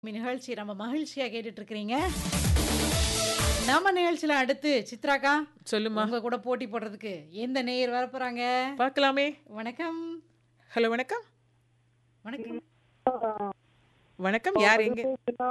நிகழ்ச்சி நம்ம மகிழ்ச்சியா கேட்டுட்டு இருக்கிறீங்க நம்ம நிகழ்ச்சியில அடுத்து சித்ராக்கா சொல்லுமா உங்க கூட போட்டி போடுறதுக்கு எந்த நேயர் வர போறாங்க பார்க்கலாமே வணக்கம் ஹலோ வணக்கம் வணக்கம் வணக்கம் யார் எங்க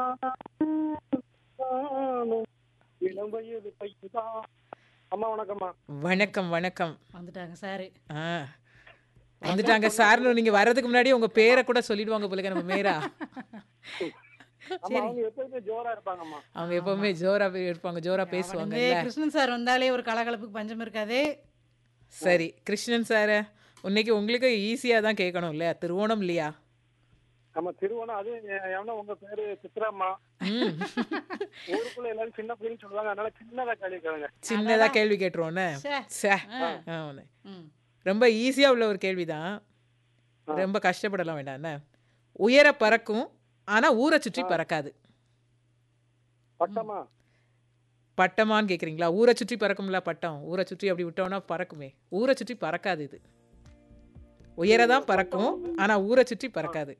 இளம் வயது பையன்தான். அம்மா வணக்கம்மா வணக்கம் வணக்கம் வந்துட்டாங்க சாரு ஆ வந்துட்டாங்க சார்னு நீங்க வர்றதுக்கு முன்னாடி உங்க பேரை கூட சொல்லிடுவாங்க போல நம்ம மேரா அம்மா அவங்க எப்பயுமே ஜோரா இருப்பாங்கம்மா அவங்க எப்பவுமே ஜோரா பே- இருப்பாங்க ஜோரா வந்து பேசுவாங்கல்ல கிருஷ்ணன் சார் வந்தாலே ஒரு கலகலப்புக்கு பஞ்சம் இருக்காது சரி கிருஷ்ணன் சார் இன்னைக்கு உங்களுக்கு ஈஸியா தான் கேட்கணும் இல்லையா திருவோணம் இல்லையா நம்ம திருவோணம் அது எவனா உங்க பேரு சித்ராம்மா ம் ஊருக்குள்ள எல்லாரும் சின்ன பிள்ளைன்னு சொல்லுவாங்க அதனால சின்னதா கேள்வி கேளுங்க சின்னதா கேள்வி கேட்டுருவோன்னு ச்சே. சே ஆ. ஆமாண்ணே. ம். ரொம்ப ஈஸியா உள்ள ஒரு கேள்விதான் ரொம்ப கஷ்டப்படலாம் வேண்டாம் என்ன உயர பறக்கும் ஆனா ஊரை சுற்றி பறக்காது பட்டமா பட்டமான்னு கேக்குறீங்களா ஊரை சுற்றி பறக்கும்ல பட்டம் ஊரை சுற்றி அப்படி விட்டோம்னா பறக்குமே ஊரை சுற்றி பறக்காது இது உயரதான் பறக்கும் ஆனா ஊரை சுற்றி பறக்காது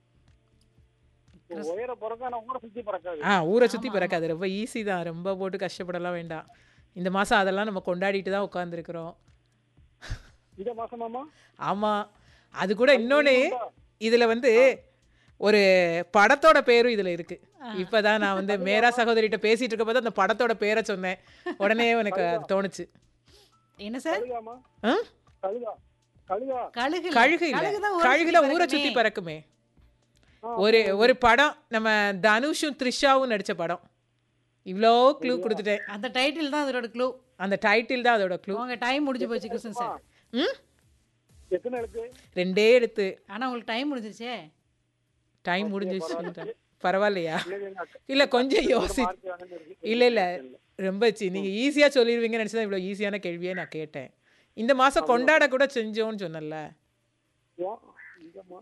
உயர பிறக்க ஆனா ஊரை சுத்தி பறக்காது ஆ ஊரை சுற்றி பறக்காது ரொம்ப ஈஸி தான் ரொம்ப போட்டு கஷ்டப்படலாம் வேண்டாம் இந்த மாசம் அதெல்லாம் நம்ம கொண்டாடிட்டு தான் உட்காந்துருக்குறோம் இத மாசமாமா ஆமா அது கூட இன்னொன்னு இதுல வந்து ஒரு படத்தோட பேரும் இதுல இருக்கு இப்பதான் நான் வந்து மேரா சகோதரிட்ட பேசிட்டு இருக்க போது அந்த படத்தோட பேரை சொன்னேன் உடனே எனக்கு அது தோணுச்சு என்ன சார் கழுகாமா ஆ? கழுகா கழுகா கழுகு இல்ல. கழுகு இல்ல கழுகுதான் ஊரை கழுகுல சுத்தி ஊரை பறக்குமே. சுத்தி பறக்குமே ஆ, ஒரு ஒரு படம் நம்ம தனுஷும் த்ரிஷாவும் நடிச்ச படம் இவ்வளோ க்ளூ கொடுத்துட்டேன் அந்த டைட்டில் தான் அதோட க்ளூ அந்த டைட்டில் தான் அதோட க்ளூ உங்க டைம் முடிஞ்சு போச்சு கிருஷ்ணன் சார் ம் எத்தனை இருக்கு ரெண்டே எடுத்து ஆனா உங்களுக்கு டைம் முடிஞ்சிச்சே டைம் முடிஞ்சிச்சு சொல்லிட்டேன். பரவாயில்லையா இல்ல, எங்க அக்கா இல்ல கொஞ்சம் ஒரு யோசி mark வாங்கிட்டு இருக்கு. இல்ல இல்ல ரொம்ப சி நீங்க ஈஸியா சொல்லிடுவீங்கன்னு நினைச்சு தான் இவ்வளோ ஈஸியான கேள்வியே நான் கேட்டேன் இந்த மாசம் கொண்டாட கூட செஞ்சோம்னு சொன்னல ஓ, இங்கம்மா.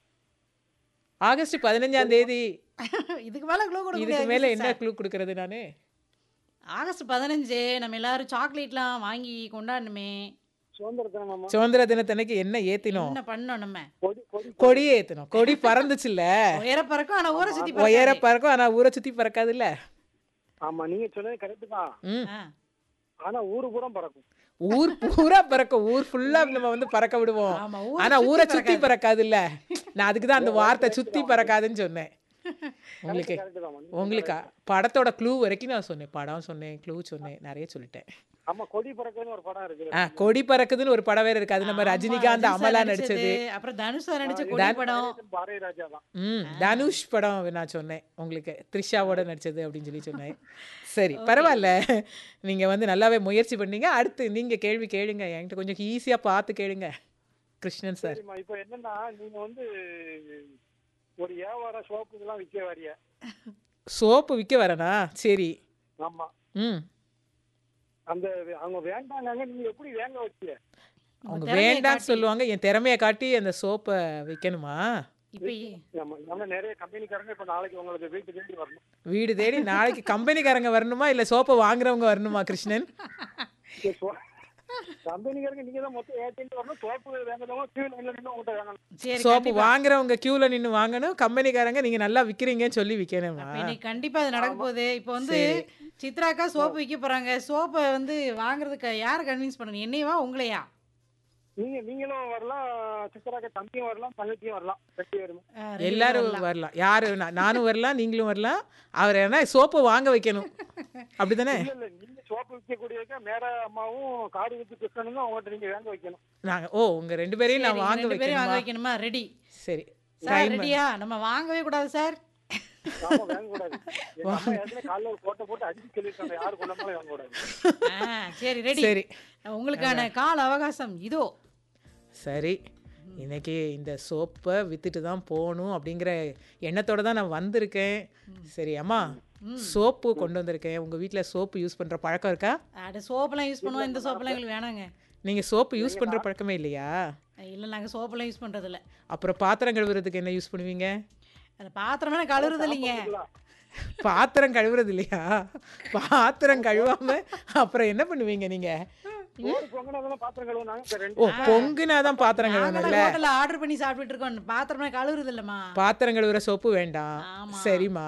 ஆகஸ்ட் பதினஞ்சாம் தேதி இதுக்கு மேல க்ளூ கொடுக்க இதுக்கு முடியாது மேல கிருஷ்ணன் என்ன சார். க்ளூ கொடுக்கறது நானு ஆகஸ்ட் பதினஞ்சு நம்ம எல்லாரும் சாக்லேட்லாம் வாங்கி கொண்டாடணுமே சுதந்திர தினமாமா சுதந்திர தினத்தன்னைக்கு என்ன ஏத்தினோம் என்ன பண்ணோம் நம்ம கொடி கொடி கொடி ஏத்தினோம் கொடி பறந்துச்சுல்ல உயர பறக்கும் ஆனா ஊரை சுத்தி உயர பறக்காது. பறக்கும் ஆனா ஊரை சுத்தி பறக்காதுல்ல ஆமா நீங்க சொன்னது கரெக்ட் தான் ம் ஆ. ஆனா ஊரு பூரா பறக்கும் ஊர் பூரா பறக்கும் ஊர் ஃபுல்லா நம்ம வந்து பறக்க விடுவோம் ஆமா, ஊரை ஆனா சுத்தி ஊரை சுத்தி பறக்காது. பறக்காதுல்ல நான் அதுக்கு தான் அந்த வார்த்தை சுத்தி பறக்காதுன்னு சொன்னேன் உங்களுக்கு கரெக்ட் தான் உங்களுக்கு படத்தோட க்ளூ வரைக்கும் நான் சொன்னேன் படம் சொன்னேன் க்ளூ சொன்னேன் நிறைய சொல்லிட்டேன் ஆமா கொடி பறக்குன்னு ஒரு படம் இருக்கு ஆ கொடி பறக்குதுன்னு ஒரு படம் வேற இருக்கு அது நம்ம ஆமா, ரஜினிகாந்த் ரஜினி அமலா சார் நடிச்சது அப்புறம் தனுஷ் சார் நடிச்ச கொடி படம் பாரதி ராஜா தான் ம் தனுஷ் படம் நான் சொன்னேன் உங்களுக்கு த்ரிஷாவோட நடிச்சது அப்படின்னு சொல்லி சொன்னேன் சரி பரவாயில்ல நீங்க வந்து நல்லாவே முயற்சி பண்ணீங்க அடுத்து நீங்க கேள்வி கேளுங்க என்கிட்ட கொஞ்சம் ஈஸியா பார்த்து கேளுங்க கிருஷ்ணன் சார் சரிம்மா இப்போ என்னன்னா நீங்க வந்து ஒரு வியாபார சோப்பு இதெல்லாம் விற்க வரிய சோப்பு விற்க வரனா சரி ஆமா ம் அந்த அவங்க வேண்டாங்க நீங்க எப்படி வேங்க வச்சீங்க அவங்க திறமையை வேண்டாம்னு காட்டி. சொல்லுவாங்க என் திறமையை காட்டி அந்த சோப்பை விற்கணுமா இப்ப நம்ம நம்ம நிறைய கம்பெனிக்காரங்க இப்போ நாளைக்கு உங்களுக்கு வீட்டு தேடி வரணும் வீடு தேடி நாளைக்கு கம்பெனிக்காரங்க வரணுமா இல்லை சோப்பை வாங்குறவங்க வரணுமா கிருஷ்ணன் கம்பெனிக்காரங்க நீங்க தான் மொத்தம் ஏஜென்ட் வரணும் சோப்பு வேங்கதவங்க கியூ லைன்ல நின்று உங்கள்கிட்ட வாங்கணும் சரி சோப்பு கண்டிப்பா. வாங்குறவங்க கியூல நின்று வாங்கணும் கம்பெனிக்காரங்க நீங்க நல்லா விற்கிறீங்கன்னு சொல்லி விற்கணுமா அப்ப இன்னைக்கு கண்டிப்பா அது நடக்க போகுது இப்போ வந்து சித்ராக்கா சோப்பு விற்க போறாங்க சோப்பை வந்து வாங்குறதுக்கு யாரை கன்வின்ஸ் பண்ணணும் என்னையவா உங்களையா நீங்க நீங்களும் வரலாம் சித்தராக்க தம்பியும் வரலாம் தங்கச்சியும் வரலாம் ரெண்டு பேருமே ஆ, ரெண்டு பேரும் எல்லாரும் வரலாம். வரலாம் யாரு நா- நானும் வரலாம் நீங்களும் வரலாம் அவர் என்ன சோப்பை வாங்க வைக்கணும் அப்படிதானே இல்ல இல்ல நீங்க சோப்பு விற்கக்கூடியதுக்கு மேர அம்மாவும் காடு வித்து கிருஷ்ணனும் அவங்கள்ட்ட நீங்க வேங்க வைக்கணும் நாங்க ஓ உங்க ரெண்டு பேரையும் சரி, நான் வாங்க ரெண்டு பேரையும் வாங்க வைக்கணுமா வைக்கணுமா ரெடி சரி சார் டைம் ரெடியா நம்ம வாங்கவே கூடாது சார் ஆமா வாங்க கூடாது எங்க அம்மா ஏற்கனவே காலைல ஒரு கோட்டை போட்டு அடிச்சு சொல்லியிருக்காங்க யாரு கொண்டாமலே வாங்க கூடாது ஆ, சரி ரெடி சரி உங்களுக்கான கால அவகாசம் இதோ சரி இன்னைக்கு இந்த சோப்பை வித்துட்டு தான் போகணும் அப்படிங்கிற எண்ணத்தோட தான் நான் வந்திருக்கேன் சரி அம்மா சோப்பு கொண்டு வந்திருக்கேன் உங்க வீட்டில் சோப்பு யூஸ் பண்ற பழக்கம் இருக்கா அட சோப்பெல்லாம் யூஸ் பண்ணுவோம் இந்த சோப்பெல்லாம் எங்களுக்கு வேணாங்க நீங்க சோப்பு யூஸ் பண்ற பழக்கமே இல்லையா இல்லை நாங்கள் சோப்பெல்லாம் யூஸ் பண்ணுறது இல்லை அப்புறம் பாத்திரம் கழுவுறதுக்கு என்ன யூஸ் பண்ணுவீங்க அந்த பாத்திரமே கழுவுறது இல்லைங்க பாத்திரம் கழுவுறது இல்லையா பாத்திரம் கழுவாம அப்புறம் என்ன பண்ணுவீங்க நீங்க சோறு பொங்கனா தானே பாத்திரம் கழுவுனாங்க இப்ப ரெண்டு ஓ பொங்குனாதான் பாத்திரம் நாங்களாம் கழுவணும்ல ஹோட்டலில் ஆர்டர் பண்ணி சாப்பிட்டுட்டு இருக்கோம் பாத்திரமே கழுவுறது இல்லைம்மா பாத்திரம் கழுவுற சோப்பு வேண்டாம் ஆமா. சரிம்மா